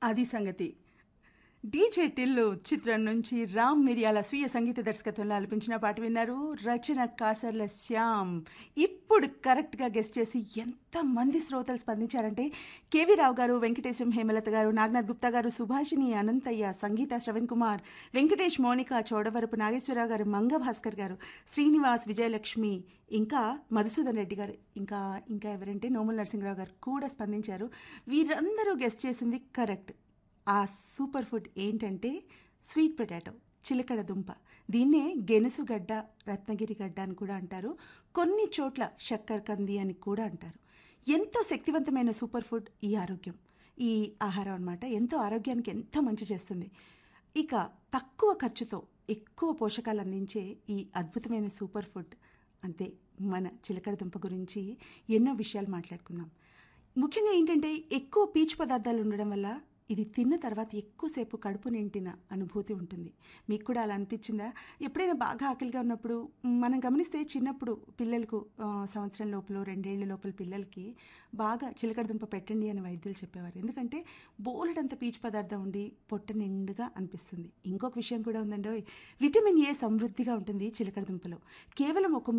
అది సంగతి డీజే టిల్లు చిత్రం నుంచి రామ్ మిరియాల స్వీయ సంగీత దర్శకత్వంలో ఆలపించిన పాట విన్నారు రచన కాసర్ల శ్యామ్ ఇప్పుడు కరెక్ట్గా గెస్ట్ చేసి ఎంతమంది శ్రోతలు స్పందించారంటే కేవీ రావు గారు వెంకటేశం హేమలత గారు నాగనాథ్ గుప్తా గారు సుభాషిణి అనంతయ్య సంగీత శ్రవణ్ కుమార్ వెంకటేష్ మౌనిక చోడవరపు నాగేశ్వరరావు గారు మంగ భాస్కర్ గారు శ్రీనివాస్ విజయలక్ష్మి ఇంకా మధుసూదన్ రెడ్డి గారు ఇంకా ఇంకా ఎవరంటే నోముల నరసింహరావు గారు కూడా స్పందించారు వీరందరూ గెస్ట్ చేసింది కరెక్ట్ ఆ సూపర్ ఫుడ్ ఏంటంటే స్వీట్ పొటాటో చిలకడ దుంప దీన్నే గెనుసు గడ్డ రత్నగిరి గడ్డ అని కూడా అంటారు కొన్ని చోట్ల శక్కర కంది అని కూడా అంటారు ఎంతో శక్తివంతమైన సూపర్ ఫుడ్ ఈ ఆరోగ్యం ఈ ఆహారం అన్నమాట ఎంతో ఆరోగ్యానికి ఎంతో మంచి చేస్తుంది ఇక తక్కువ ఖర్చుతో ఎక్కువ పోషకాలు అందించే ఈ అద్భుతమైన సూపర్ ఫుడ్ అంతే మన చిలకడ దుంప గురించి ఎన్నో విషయాలు మాట్లాడుకుందాం ముఖ్యంగా ఏంటంటే ఎక్కువ పీచు పదార్థాలు ఉండడం వల్ల ఇది తిన్న తర్వాత ఎక్కువసేపు కడుపు నింటిన అనుభూతి ఉంటుంది మీకు కూడా అలా అనిపించిందా ఎప్పుడైనా బాగా ఆకలిగా ఉన్నప్పుడు మనం గమనిస్తే చిన్నప్పుడు పిల్లలకు ఆ, సంవత్సరం లోపల రెండేళ్ల లోపల పిల్లలకి బాగా చిలకడ దుంప పెట్టండి అని వైద్యులు చెప్పేవారు ఎందుకంటే బోలెడంత పీచు పదార్థం ఉండి పొట్ట నిండుగా అనిపిస్తుంది ఇంకొక విషయం కూడా ఉందండి విటమిన్ ఏ సమృద్ధిగా ఉంటుంది చిలకడ దుంపలో కేవలం ఒక